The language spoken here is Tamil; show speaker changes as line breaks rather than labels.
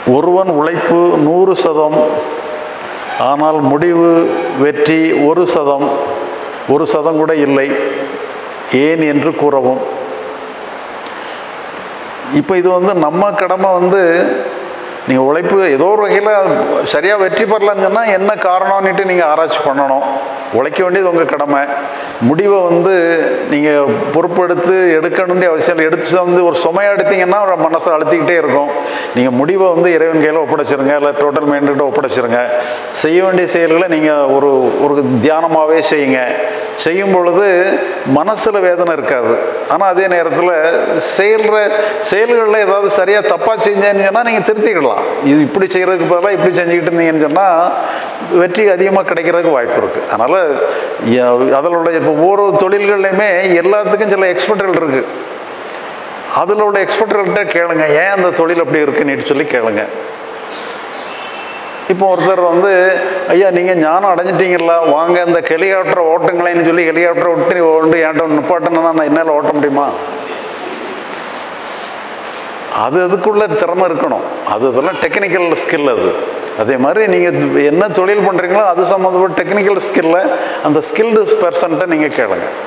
ஒருவன் உழைப்பு நூறு சதம் ஆனால் முடிவு வெற்றி ஒரு சதம் ஒரு சதம் கூட இல்லை ஏன் என்று கூறவும் இப்போ இது வந்து நம்ம கடமை வந்து நீங்கள் உழைப்பு ஏதோ ஒரு வகையில் சரியாக வெற்றி பெறலன்னு சொன்னால் என்ன காரணம்னுட்டு நீங்கள் ஆராய்ச்சி பண்ணணும் உழைக்க வேண்டியது உங்கள் கடமை முடிவை வந்து நீங்கள் பொறுப்பெடுத்து எடுக்கணுன்ற அவசியம் இல்லை எடுத்து வந்து ஒரு சுமையாக எடுத்தீங்கன்னா ஒரு மனசை அழுத்திக்கிட்டே இருக்கும் நீங்கள் முடிவை வந்து இறைவன் கையில் ஒப்படைச்சிருங்க இல்லை டோட்டல் மைண்டிட்ட ஒப்படைச்சிருங்க செய்ய வேண்டிய செயல்களை நீங்கள் ஒரு ஒரு தியானமாகவே செய்யுங்க செய்யும் பொழுது மனசில் வேதனை இருக்காது ஆனால் அதே நேரத்தில் செயல்ற செயல்களில் ஏதாவது சரியாக தப்பாக செஞ்சேன்னு சொன்னால் நீங்கள் திருத்திக்கிடலாம் இது இப்படி செய்கிறதுக்கு பதிலாக இப்படி செஞ்சுக்கிட்டு இருந்தீங்கன்னு சொன்னால் வெற்றி அதிகமாக கிடைக்கிறதுக்கு வாய்ப்பு இருக்குது அதனால் அதில் உள்ள இப்போ ஒவ்வொரு தொழில்கள்லையுமே எல்லாத்துக்கும் சில எக்ஸ்பர்ட்கள் இருக்குது அதில் உள்ள எக்ஸ்பர்ட்கள்கிட்ட கேளுங்க ஏன் அந்த தொழில் அப்படி இருக்குன்னு சொல்லி கேளுங்க இப்போ ஒருத்தர் வந்து ஐயா நீங்கள் ஞானம் அடைஞ்சிட்டீங்களா வாங்க இந்த ஹெலிகாப்டரை ஓட்டுங்களேன்னு சொல்லி ஹெலிகாப்டரை விட்டு ஓண்டு ஏன்ட்ட நிப்பாட்டணும்னா நான் என்னால் ஓட்ட முடியுமா அது அதுக்குள்ள திறமை இருக்கணும் அது அதெல்லாம் டெக்னிக்கல் ஸ்கில் அது அதே மாதிரி நீங்கள் என்ன தொழில் பண்ணுறீங்களோ அது சம்மந்தப்பட்ட டெக்னிக்கல் ஸ்கில்ல அந்த ஸ்கில்டு பர்சன்ட்டை நீங்கள் கேளுங்க